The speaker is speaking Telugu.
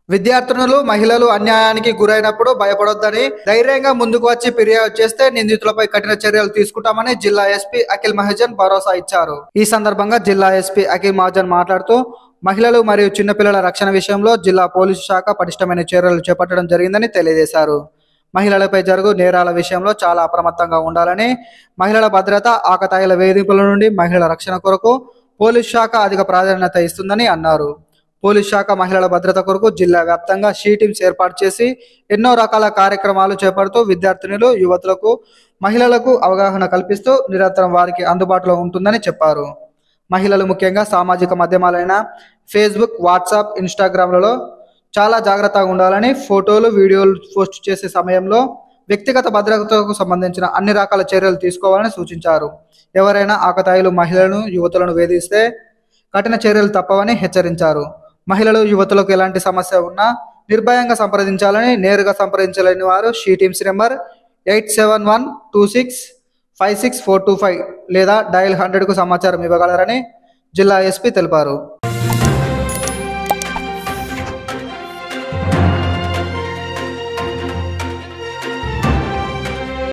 విద్యార్థినులు మహిళలు అన్యాయానికి గురైనప్పుడు భయపడొద్దని ధైర్యంగా ముందుకు వచ్చి ఫిర్యాదు చేస్తే నిందితులపై కఠిన చర్యలు తీసుకుంటామని జిల్లా ఎస్పీ అఖిల్ మహాజన్ భరోసా ఇచ్చారు ఈ సందర్భంగా జిల్లా ఎస్పీ అఖిల్ మహాజన్ మాట్లాడుతూ మహిళలు మరియు చిన్నపిల్లల రక్షణ విషయంలో జిల్లా పోలీసు శాఖ పటిష్టమైన చర్యలు చేపట్టడం జరిగిందని తెలియజేశారు మహిళలపై జరుగు నేరాల విషయంలో చాలా అప్రమత్తంగా ఉండాలని మహిళల భద్రత ఆకతాయిల వేధింపుల నుండి మహిళల రక్షణ కొరకు పోలీస్ శాఖ అధిక ప్రాధాన్యత ఇస్తుందని అన్నారు పోలీస్ శాఖ మహిళల భద్రత కొరకు జిల్లా వ్యాప్తంగా షీ టీమ్స్ ఏర్పాటు చేసి ఎన్నో రకాల కార్యక్రమాలు చేపడుతూ విద్యార్థినులు యువతులకు మహిళలకు అవగాహన కల్పిస్తూ నిరంతరం వారికి అందుబాటులో ఉంటుందని చెప్పారు మహిళలు ముఖ్యంగా సామాజిక మాధ్యమాలైన ఫేస్బుక్ వాట్సాప్ ఇన్స్టాగ్రామ్లలో చాలా జాగ్రత్తగా ఉండాలని ఫోటోలు వీడియోలు పోస్ట్ చేసే సమయంలో వ్యక్తిగత భద్రతకు సంబంధించిన అన్ని రకాల చర్యలు తీసుకోవాలని సూచించారు ఎవరైనా ఆకతాయిలు మహిళలను యువతులను వేధిస్తే కఠిన చర్యలు తప్పవని హెచ్చరించారు మహిళలు యువతులకు ఎలాంటి సమస్య ఉన్నా నిర్భయంగా సంప్రదించాలని నేరుగా సంప్రదించలేని వారు she teams number eight seven one two six five six four two five లేదా డయల్ హండ్రెడ్కు సమాచారం ఇవ్వగలరని జిల్లా ఎస్పీ తెలిపారు